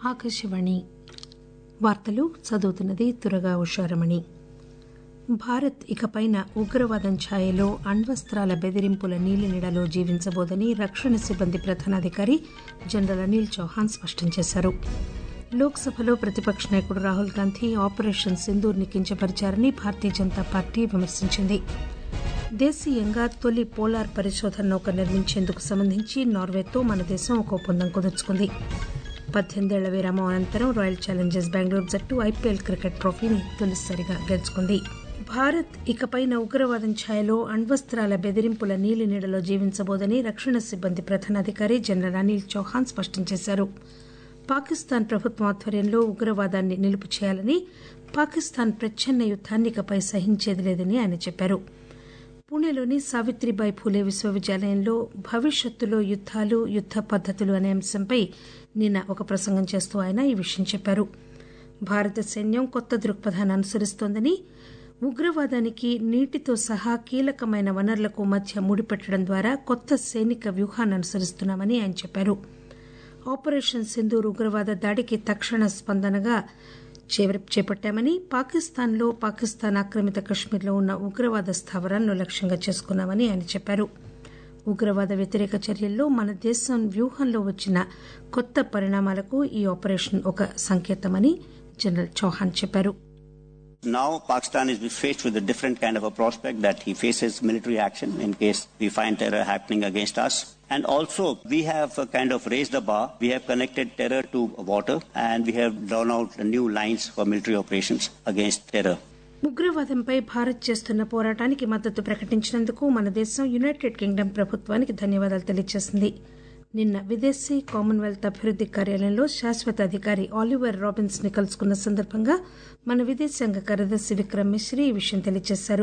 ఆకాశవాణి వార్తలు చదువుతున్నది తురగా ఉషారమణి భారత్ ఇకపైన ఉగ్రవాదం ఛాయలో అణ్వస్తాల బెదిరింపుల నీలినీడలో జీవించబోదని రక్షణ సిబ్బంది ప్రధానాధికారి జనరల్ అనిల్ చౌహాన్ స్పష్టం చేశారు లోక్సభలో ప్రతిపక్ష నాయకుడు రాహుల్ గాంధీ ఆపరేషన్ సింధూర్ని కించపరిచారని భారతీయ జనతా పార్టీ విమర్శించింది దేశీయంగా తొలి పోలార్ పరిశోధన నౌక నిర్మించేందుకు సంబంధించి నార్వేతో మన దేశం ఒక ఒప్పందం కుదుర్చుకుంది పద్దెనిమిదేళ్ల విరామం అనంతరం రాయల్ ఛాలెంజర్స్ బెంగళూరు జట్టు ఐపీఎల్ క్రికెట్ ట్రోఫీని తొలిసారిగా గెలుచుకుంది భారత్ ఇకపైన ఉగ్రవాదం ఛాయలో అణ్వస్తాల బెదిరింపుల నీలినీడలో జీవించబోదని రక్షణ సిబ్బంది ప్రధానాధికారి జనరల్ అనిల్ చౌహాన్ స్పష్టం చేశారు పాకిస్తాన్ ప్రభుత్వం ఆధ్వర్యంలో ఉగ్రవాదాన్ని నిలుపు చేయాలని పాకిస్తాన్ ప్రచ్ఛన్న యుద్దాన్ని ఇకపై సహించేది లేదని ఆయన చెప్పారు పూణేలోని సావిత్రిబాయి ఫూలే విశ్వవిద్యాలయంలో భవిష్యత్తులో యుద్దాలు యుద్ద పద్దతులు అనే అంశంపై నిన్న ఒక ప్రసంగం చేస్తూ ఆయన ఈ విషయం చెప్పారు భారత సైన్యం కొత్త దృక్పథాన్ని అనుసరిస్తోందని ఉగ్రవాదానికి నీటితో సహా కీలకమైన వనరులకు మధ్య ముడిపెట్టడం ద్వారా కొత్త సైనిక వ్యూహాన్ని అనుసరిస్తున్నామని ఆయన చెప్పారు ఆపరేషన్ సింధూర్ ఉగ్రవాద దాడికి తక్షణ స్పందనగా చేపట్టామని పాకిస్తాన్లో పాకిస్తాన్ ఆక్రమిత కశ్మీర్లో ఉన్న ఉగ్రవాద స్థావరాలను లక్ష్యంగా చేసుకున్నామని ఆయన చెప్పారు ఉగ్రవాద వ్యతిరేక చర్యల్లో మన దేశం వ్యూహంలో వచ్చిన కొత్త పరిణామాలకు ఈ ఆపరేషన్ ఒక సంకేతమని జనరల్ చౌహాన్ చెప్పారు Now Pakistan is faced with a different kind of a prospect that he faces military action in case we find terror happening against us. And also, we have uh, kind of raised the bar. We have connected terror to water and we have drawn out new lines for military operations against terror. ఉగ్రవాదంపై భారత్ చేస్తున్న పోరాటానికి మద్దతు ప్రకటించినందుకు మన దేశం United Kingdom ప్రభుత్వానికి ధన్యవాదాలు తెలియజేసింది నిన్న విదేశీ కామన్వెల్త్ అభివృద్ది కార్యాలయంలో శాశ్వత అధికారి ఆలివర్ రాబిన్స్ ని కలుసుకున్న సందర్భంగా మన విదేశాంగ కార్యదర్శి విక్రమ్ మిశ్రీ ఈ విషయం తెలియజేశారు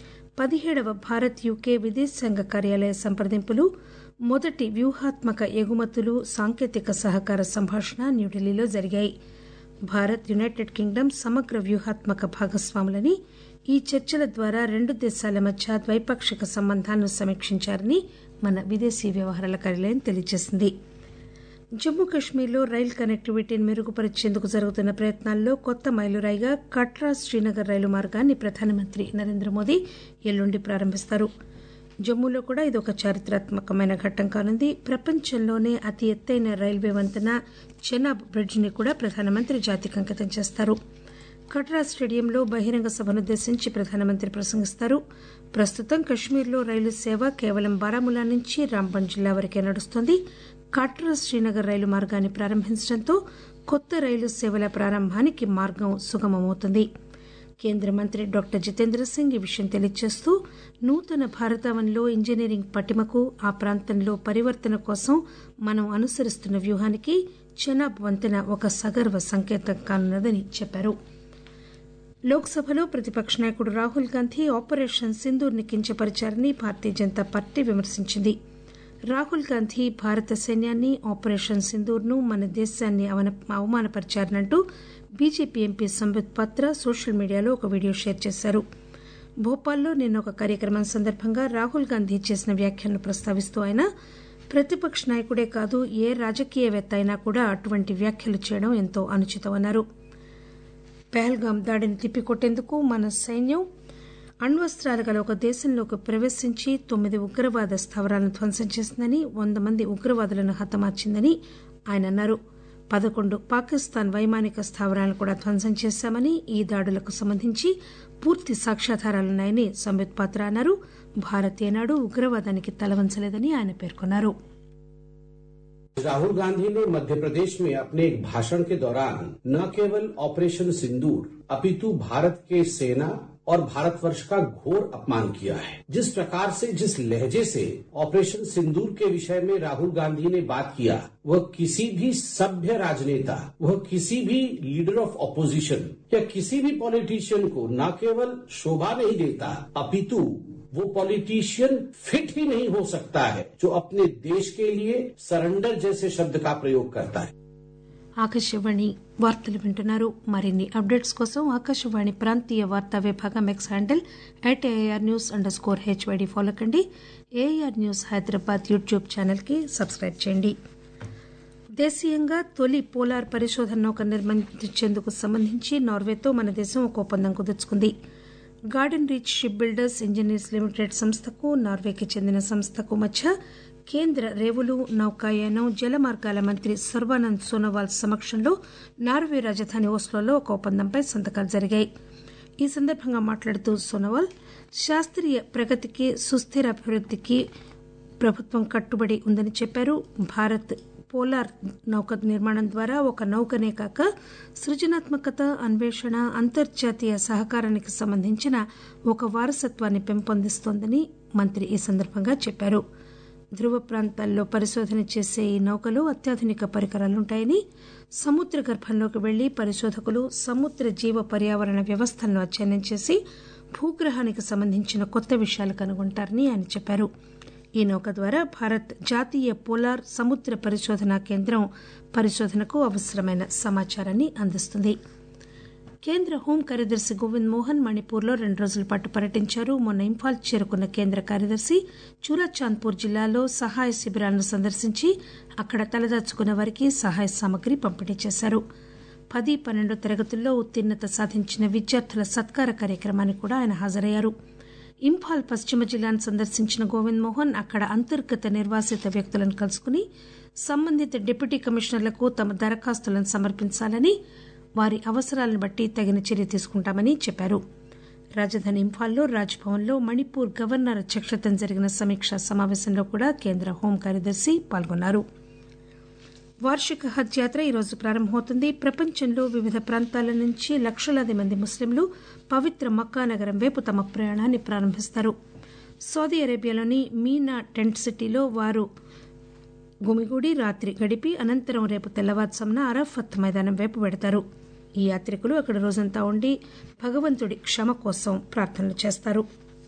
పదిహేడవ భారత్ యూకే విదేశాంగ కార్యాలయ సంప్రదింపులు మొదటి వ్యూహాత్మక ఎగుమతులు సాంకేతిక సహకార సంభాషణ న్యూఢిల్లీలో జరిగాయి భారత్ యునైటెడ్ కింగ్డమ్ సమగ్ర వ్యూహాత్మక భాగస్వాములని ఈ చర్చల ద్వారా రెండు దేశాల మధ్య ద్వైపాక్షిక సంబంధాలను సమీక్షించారని మన విదేశీ వ్యవహారాల కార్యాలయం తెలియజేసింది జమ్మూ కశ్మీర్లో రైలు కనెక్టివిటీని మెరుగుపరిచేందుకు జరుగుతున్న ప్రయత్నాల్లో కొత్త మైలురాయిగా కట్రా శ్రీనగర్ రైలు మార్గాన్ని ప్రధానమంత్రి నరేంద్ర మోదీ ఎల్లుండి ప్రారంభిస్తారు జమ్మూలో కూడా ఇది ఒక చారిత్రాత్మకమైన ఘట్టం కానుంది ప్రపంచంలోనే అతి ఎత్తైన రైల్వే వంతెన చెనాబ్ బ్రిడ్జ్ ని కూడా ప్రధానమంత్రి జాతికి అంకితం చేస్తారు కట్రా స్టేడియంలో బహిరంగ సభనుద్దేశించి ప్రధానమంత్రి ప్రసంగిస్తారు ప్రస్తుతం కశ్మీర్లో రైలు సేవ కేవలం బారాములా నుంచి రాంబన్ జిల్లా వరకే నడుస్తోంది కట్రా శ్రీనగర్ రైలు మార్గాన్ని ప్రారంభించడంతో కొత్త రైలు సేవల ప్రారంభానికి మార్గం సుగమమవుతుంది కేంద్ర మంత్రి డాక్టర్ జితేంద్ర సింగ్ ఈ విషయం తెలియజేస్తూ నూతన భారతావనిలో ఇంజనీరింగ్ పటిమకు ఆ ప్రాంతంలో పరివర్తన కోసం మనం అనుసరిస్తున్న వ్యూహానికి చెనాబ్ వంతెన ఒక సగర్వ సంకేతం కానున్నదని చెప్పారు లోక్సభలో ప్రతిపక్ష నాయకుడు రాహుల్ గాంధీ ఆపరేషన్ సింధూర్ని కించపరిచారని భారతీయ జనతా పార్టీ విమర్శించింది రాహుల్ గాంధీ భారత సైన్యాన్ని ఆపరేషన్ సింధూర్ను మన దేశాన్ని అవమానపరిచారనంటూ బీజేపీ ఎంపీ సంబిత్ పాత్ర సోషల్ మీడియాలో ఒక వీడియో షేర్ చేశారు భోపాల్లో నిన్న ఒక కార్యక్రమం సందర్భంగా రాహుల్ గాంధీ చేసిన వ్యాఖ్యలను ప్రస్తావిస్తూ ఆయన ప్రతిపక్ష నాయకుడే కాదు ఏ రాజకీయవేత్త అయినా కూడా అటువంటి వ్యాఖ్యలు చేయడం ఎంతో అనుచితమన్నారు పెహల్గాం దాడిని తిప్పికొట్టేందుకు మన సైన్యం అణ్వస్త్రాలు గల ఒక దేశంలోకి ప్రవేశించి తొమ్మిది ఉగ్రవాద స్థావరాలను ధ్వంసం చేసిందని వంద మంది ఉగ్రవాదులను హతమార్చిందని ఆయన అన్నారు పదకొండు పాకిస్తాన్ వైమానిక స్థావరాలను కూడా ధ్వంసం చేశామని ఈ దాడులకు సంబంధించి పూర్తి సాక్ష్యాధారాలున్నాయని సంబిత్ పాత్ర అన్నారు భారత్ ఏనాడు ఉగ్రవాదానికి తలవంచలేదని ఆయన పేర్కొన్నారు राहुल गांधी ने मध्य प्रदेश में अपने एक भाषण के दौरान न केवल ऑपरेशन सिंदूर अपितु भारत के सेना और भारतवर्ष का घोर अपमान किया है जिस प्रकार से जिस लहजे से ऑपरेशन सिंदूर के विषय में राहुल गांधी ने बात किया वह किसी भी सभ्य राजनेता वह किसी भी लीडर ऑफ ऑपोजिशन या किसी भी पॉलिटिशियन को न केवल शोभा नहीं देता अपितु वो पॉलिटिशियन फिट ही नहीं हो सकता है जो अपने देश के लिए सरेंडर जैसे शब्द का प्रयोग करता है ఆకాశవాణి వార్తలు వింటున్నారు మరిన్ని అప్డేట్స్ కోసం ఆకాశవాణి ప్రాంతీయ వార్తా విభాగం X handle at AR news underscore HYD follow కండి AR news Hyderabad YouTube channel కి సబ్స్క్రైబ్ చేయండి దేశీయంగా తొలి పోలార్ పరిశోధన నౌక నిర్మించేందుకు సంబంధించి నార్వేతో మన దేశం ఒక ఒప్పందం కుదుర్చుకుంది Garden Reach Shipbuilders Engineers Limited సంస్థకు నార్వేకి చెందిన సంస్థకు మధ్య కేంద్ర రేవులు నౌకాయానం జలమార్గాల మంత్రి సర్వానంద్ సోనోవాల్ సమక్షంలో నార్వే రాజధాని ఓస్లోలో ఒక ఒప్పందంపై సంతకాలు జరిగాయి ఈ సందర్భంగా మాట్లాడుతూ సోనోవాల్ శాస్త్రీయ ప్రగతికి సుస్థిర అభివృద్దికి ప్రభుత్వం కట్టుబడి ఉందని చెప్పారు భారత్ పోలార్ నౌక నిర్మాణం ద్వారా ఒక నౌకనే కాక సృజనాత్మకత అన్వేషణ అంతర్జాతీయ సహకారానికి సంబంధించిన ఒక వారసత్వాన్ని పెంపొందిస్తోందని మంత్రి ఈ సందర్భంగా చెప్పారు ధృవ ప్రాంతాల్లో పరిశోధన చేసే ఈ నౌకలో అత్యాధునిక పరికరాలుంటాయని సముద్ర గర్భంలోకి వెళ్లి పరిశోధకులు సముద్ర జీవ పర్యావరణ వ్యవస్థలను అధ్యయనం చేసి భూగ్రహానికి సంబంధించిన కొత్త విషయాలు కనుగొంటారని ఆయన చెప్పారు ఈ నౌక ద్వారా భారత్ జాతీయ పోలార్ సముద్ర పరిశోధనా కేంద్రం పరిశోధనకు అవసరమైన సమాచారాన్ని అందిస్తుంది కేంద్ర హోం కార్యదర్శి గోవింద్ మోహన్ మణిపూర్లో రెండు రోజుల పాటు పర్యటించారు మొన్న ఇంఫాల్ చేరుకున్న కేంద్ర కార్యదర్శి చూరాచాంద్పూర్ జిల్లాలో సహాయ శిబిరాలను సందర్శించి అక్కడ తలదాచుకున్న వారికి సహాయ సామగ్రి పంపిణీ చేశారు పది పన్నెండో తరగతుల్లో ఉత్తీర్ణత సాధించిన విద్యార్థుల సత్కార కార్యక్రమానికి కూడా ఆయన హాజరయ్యారు ఇంఫాల్ పశ్చిమ జిల్లాను సందర్శించిన గోవింద్ మోహన్ అక్కడ అంతర్గత నిర్వాసిత వ్యక్తులను కలుసుకుని సంబంధిత డిప్యూటీ కమిషనర్లకు తమ దరఖాస్తులను సమర్పించాలని వారి అవసరాలను బట్టి తగిన చర్య తీసుకుంటామని చెప్పారు రాజధాని ఇంఫాల్లో రాజ్భవన్లో మణిపూర్ గవర్నర్ అధ్యక్షతన జరిగిన సమీక్షా సమావేశంలో కూడా కేంద్ర హోం కార్యదర్శి పాల్గొన్నారు వార్షిక హజ్ యాత్ర ఈరోజు ప్రారంభమవుతుంది ప్రపంచంలో వివిధ ప్రాంతాల నుంచి లక్షలాది మంది ముస్లింలు పవిత్ర మక్కా నగరం వైపు తమ ప్రయాణాన్ని ప్రారంభిస్తారు సౌదీ అరేబియాలోని మీనా టెంట్ సిటీలో వారు గుమిగూడి రాత్రి గడిపి అనంతరం రేపు తెల్లవారుజామున అరఫత్ మైదానం వైపు వెడతారు ఈ యాత్రికులు అక్కడ రోజంతా ఉండి భగవంతుడి క్షమ కోసం ప్రార్థనలు చేస్తారు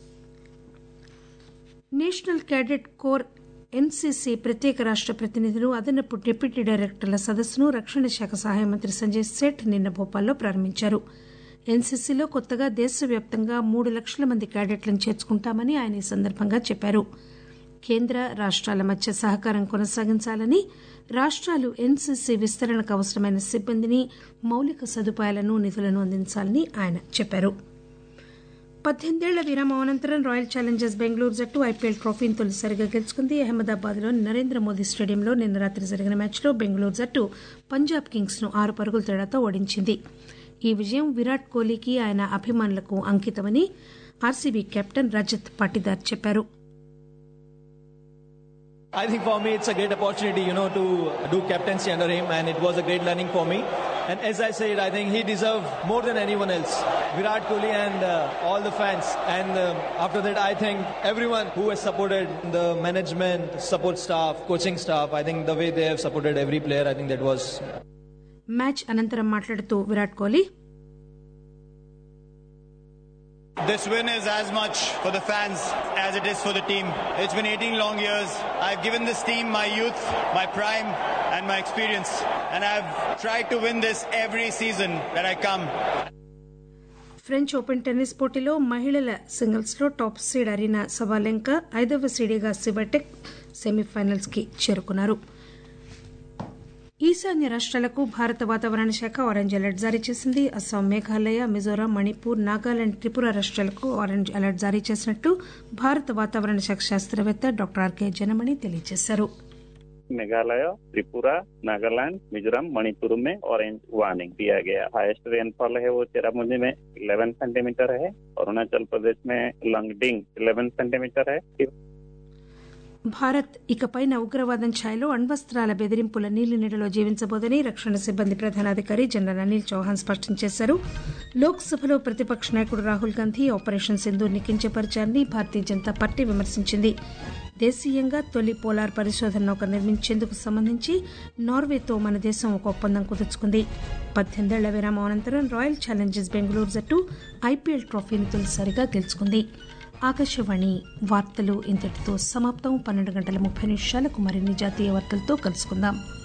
నేషనల్ క్యాడెట్ కోర్ ఎన్సీసీ ప్రత్యేక రాష్ట ప్రతినిధులు అదనపు డిప్యూటీ డైరెక్టర్ల సదస్సును రక్షణ శాఖ సహాయ మంత్రి సంజయ్ సేఠ్ నిన్న భోపాల్లో ప్రారంభించారు ఎన్సీసీలో కొత్తగా దేశవ్యాప్తంగా మూడు లక్షల మంది క్యాడెట్లను చేర్చుకుంటామని ఆయన ఈ సందర్భంగా చెప్పారు కేంద్ర రాష్ట్రాల మధ్య సహకారం కొనసాగించాలని రాష్ట్రాలు ఎన్సీసీ విస్తరణకు అవసరమైన సిబ్బందిని మౌలిక సదుపాయాలను నిధులను అందించాలని ఆయన చెప్పారు పద్దెనిమిదేళ్ల విరామం అనంతరం రాయల్ ఛాలెంజర్స్ బెంగళూరు జట్టు ఐపీఎల్ ట్రోఫీని తొలిసారిగా గెలుచుకుంది అహ్మదాబాద్లోని నరేంద్ర మోదీ స్టేడియంలో నిన్న రాత్రి జరిగిన మ్యాచ్లో బెంగళూరు జట్టు పంజాబ్ కింగ్స్ ను ఆరు పరుగుల తేడాతో ఓడించింది ఈ విజయం విరాట్ కోహ్లీకి ఆయన అభిమానులకు అంకితమని ఆర్సీబీ కెప్టెన్ రజత్ పాటిదార్ చెప్పారు I think for me it's a great opportunity, you know, to do captaincy under him, and it was a great learning for me. And as I said, I think he deserved more than anyone else. Virat Kohli and uh, all the fans. And uh, after that, I think everyone who has supported the management, support staff, coaching staff, I think the way they have supported every player, I think that was match అనంతరం మాట్లాడుతూ Virat Kohli This win is as much for the fans as it is for the team. It's been 18 long years. I've given this team my youth, my prime, and my experience. And I've tried to win this every season that I come. French Open tennis పోటీలో మహిళల singles లో top seed Arena సవాలెంక ఐదవ సీడీగా సిబటెక్ semifinals కి చేరుకున్నారు ఈశాన్య రాష్ట్రాలకు భారత వాతావరణ శాఖ ఆరెంజ్ అలర్ట్ జారీ చేసింది అస్సాం మేఘాలయ మిజోరాం మణిపూర్ నాగాలాండ్ త్రిపుర రాష్ట్రాలకు ఆరెంజ్ అలర్ట్ జారీ చేసినట్టు భారత వాతావరణ శాఖ శాస్త్రవేత్త డాక్టర్ ఆర్కే జనమణి తెలియజేశారు मेघालय त्रिपुरा नागालैंड मिजोरम मणिपुर में ऑरेंज वार्निंग दिया गया हाईएस्ट रेनफॉल है वो चेरापूंजी में 11 सेंटीमीटर है अरुणाचल प्रदेश में लंगडिंग 11 सेंटीमीटर है భారత్ ఇకపైన ఉగ్రవాదం ఛాయలో అణ్వస్త్రాల బెదిరింపుల నీలి నీడలో జీవించబోదని రక్షణ సిబ్బంది ప్రధానాధికారి జనరల్ అనిల్ చౌహాన్ స్పష్టం చేశారు లోక్సభలో ప్రతిపక్ష నాయకుడు రాహుల్ గాంధీ ఆపరేషన్ సింధూర్ని కించపరిచారని భారతీయ జనతా పార్టీ విమర్శించింది దేశీయంగా తొలి పోలార్ పరిశోధన నౌక నిర్మించేందుకు సంబంధించి నార్వేతో మన దేశం ఒక ఒప్పందం కుదుర్చుకుంది పద్దెనిమిదేళ్ల విరామం అనంతరం రాయల్ ఛాలెంజర్స్ బెంగళూరు జట్టు ఐపీఎల్ ట్రోఫీని తొలిసారిగా గెలుచుకుంది ఆకాశవాణి వార్తలు ఇంతటితో సమాప్తం పన్నెండు గంటల ముప్పై నిమిషాలకు మరిన్ని జాతీయ వార్తలతో కలుసుకుందాం